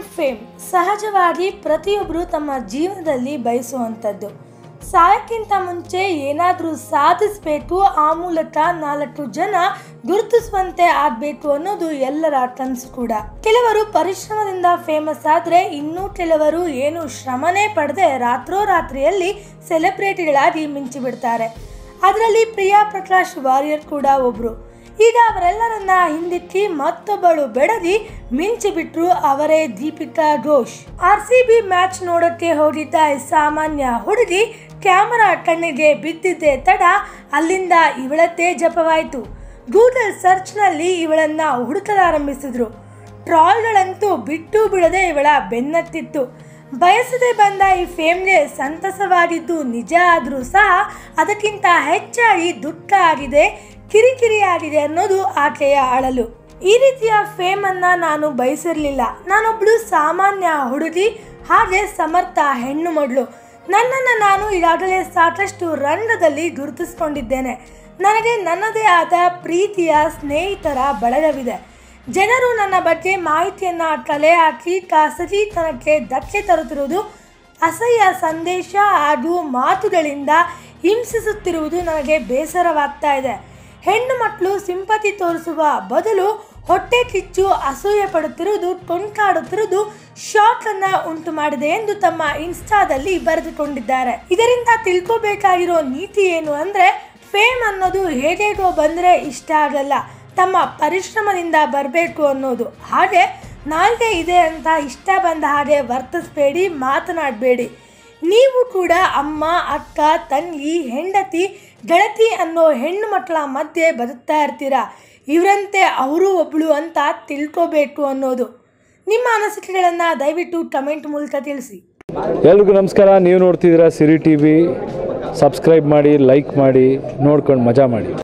and fame ಸಹಜವಾಗಿ ಪ್ರತಿಯೊಬ್ಬರು ತಮ್ಮ ಜೀವನದಲ್ಲಿ ಬಯಸುವಂಥದ್ದು ಸಾಯಕ್ಕಿಂತ ಮುಂಚೆ ಏನಾದರೂ ಸಾಧಿಸಬೇಕು ಆ ಮೂಲಕ ನಾಲ್ಕು ಜನ ಗುರುತಿಸುವಂತೆ ಆಗಬೇಕು ಅನ್ನೋದು ಎಲ್ಲರ ಕನಸು ಕೂಡ ಕೆಲವರು ಪರಿಶ್ರಮದಿಂದ ಫೇಮಸ್ ಆದ್ರೆ ಇನ್ನೂ ಕೆಲವರು ಏನು ಶ್ರಮನೇ ಪಡೆದೆ ರಾತ್ರೋರಾತ್ರಿಯಲ್ಲಿ ಸೆಲೆಬ್ರಿಟಿಗಳಾಗಿ ಮಿಂಚಿ ಬಿಡ್ತಾರೆ ಅದರಲ್ಲಿ ಪ್ರಿಯಾ ಪ್ರಕಾಶ್ ವಾರಿಯರ್ ಕೂಡ ಒಬ್ರು ಈಗ ಅವರೆಲ್ಲರನ್ನ ಹಿಂದಿಕ್ಕಿ ಮತ್ತೊಬ್ಬಳು ಬೆಡದಿ ಮಿಂಚಿ ಬಿಟ್ರು ಅವರೇ Deepika Ghosh R C B match ನೋಡೋಕೆ ಹೋಗಿದ್ದ ಈ ಸಾಮಾನ್ಯ ಹುಡುಗಿ ಕ್ಯಾಮರಾ ಕಣ್ಣಿಗೆ ಬಿದ್ದಿದ್ದೆ ತಡ ಅಲ್ಲಿಂದ ಇವಳದ್ದೇ ಜಪವಾಯಿತು ಗೂಗಲ್ ಸರ್ಚ್ನಲ್ಲಿ ಇವಳನ್ನ ಹುಡುಕಲಾರಂಭಿಸಿದ್ರು ಟ್ರಾಲ್ಗಳಂತೂ ಬಿಟ್ಟು ಬಿಡದೆ ಇವಳ ಬೆನ್ನತ್ತಿತ್ತು ಬಯಸದೆ ಬಂದ ಈ ಫೇಮ್ಗೆ ಸಂತಸವಾಗಿದ್ದು ನಿಜ ಆದರೂ ಸಹ ಅದಕ್ಕಿಂತ ಹೆಚ್ಚಾಗಿ ದುಃಖ ಆಗಿದೆ ಕಿರಿಕಿರಿ ಆಗಿದೆ ಅನ್ನೋದು ಆಕೆಯ ಅಳಲು ಈ ರೀತಿಯ ಫೇಮ್ ಅನ್ನ ನಾನು ಬಯಸಿರ್ಲಿಲ್ಲ ನಾನೊಬ್ಳು ಸಾಮಾನ್ಯ ಹುಡುಗಿ ಹಾಗೆ ಸಮರ್ಥ ಹೆಣ್ಣು ಮಗಳು ನನ್ನನ್ನು ನಾನು ಈಗಾಗಲೇ ಸಾಕಷ್ಟು ರಂಗದಲ್ಲಿ ಗುರುತಿಸ್ಕೊಂಡಿದ್ದೇನೆ ನನಗೆ ನನ್ನದೇ ಆದ ಪ್ರೀತಿಯ ಸ್ನೇಹಿತರ ಬಳಗವಿದೆ ಜನರು ನನ್ನ ಬಗ್ಗೆ ಮಾಹಿತಿಯನ್ನ ಕಲೆ ಹಾಕಿ ಖಾಸಗಿತನಕ್ಕೆ ಧಕ್ಕೆ ತರುತ್ತಿರುವುದು ಅಸಹ್ಯ ಸಂದೇಶ ಹಾಗೂ ಮಾತುಗಳಿಂದ ಹಿಂಸಿಸುತ್ತಿರುವುದು ನನಗೆ ಬೇಸರವಾಗ್ತಾ ಇದೆ ಹೆಣ್ಣು ಮಕ್ಕಳು ಸಿಂಪತಿ ತೋರಿಸುವ ಬದಲು ಹೊಟ್ಟೆ ಕಿಚ್ಚು ಅಸೂಯೆ ಪಡುತ್ತಿರುವುದು ಕೊಂಕಾಡುತ್ತಿರುವುದು ಶಾಕ್ ಅನ್ನ ಉಂಟು ಮಾಡಿದೆ ಎಂದು ತಮ್ಮ ಇನ್ಸ್ಟಾದಲ್ಲಿ ಬರೆದುಕೊಂಡಿದ್ದಾರೆ ಇದರಿಂದ ತಿಳ್ಕೋಬೇಕಾಗಿರೋ ನೀತಿ ಏನು ಅಂದ್ರೆ ಫೇಮ್ ಅನ್ನೋದು ಹೇಗೇಗೋ ಬಂದ್ರೆ ಇಷ್ಟ ಆಗಲ್ಲ ತಮ್ಮ ಪರಿಶ್ರಮದಿಂದ ಬರಬೇಕು ಅನ್ನೋದು ಹಾಗೆ ನಾಲ್ಗೆ ಇದೆ ಅಂತ ಇಷ್ಟ ಬಂದ ಹಾಗೆ ವರ್ತಿಸಬೇಡಿ ಮಾತನಾಡಬೇಡಿ ನೀವು ಕೂಡ ಅಮ್ಮ ಅಕ್ಕ ತಂಗಿ ಹೆಂಡತಿ ಗೆಳತಿ ಅನ್ನೋ ಹೆಣ್ಣು ಮಕ್ಕಳ ಮಧ್ಯೆ ಬದುಕ್ತಾ ಇರ್ತೀರಾ ಇವರಂತೆ ಅವರು ಒಬ್ಳು ಅಂತ ತಿಳ್ಕೋಬೇಕು ಅನ್ನೋದು ನಿಮ್ಮ ಅನಿಸಿಕೆಗಳನ್ನು ದಯವಿಟ್ಟು ಕಮೆಂಟ್ ಮೂಲಕ ತಿಳಿಸಿ ಎಲ್ರಿಗೂ ನಮಸ್ಕಾರ ನೀವು ನೋಡ್ತಿದ್ದೀರಾ ಸಿರಿ ಟಿ ವಿ ಸಬ್ಸ್ಕ್ರೈಬ್ ಮಾಡಿ ಲೈಕ್ ಮಾಡಿ ನೋಡ್ಕೊಂಡು ಮಜಾ ಮಾಡಿ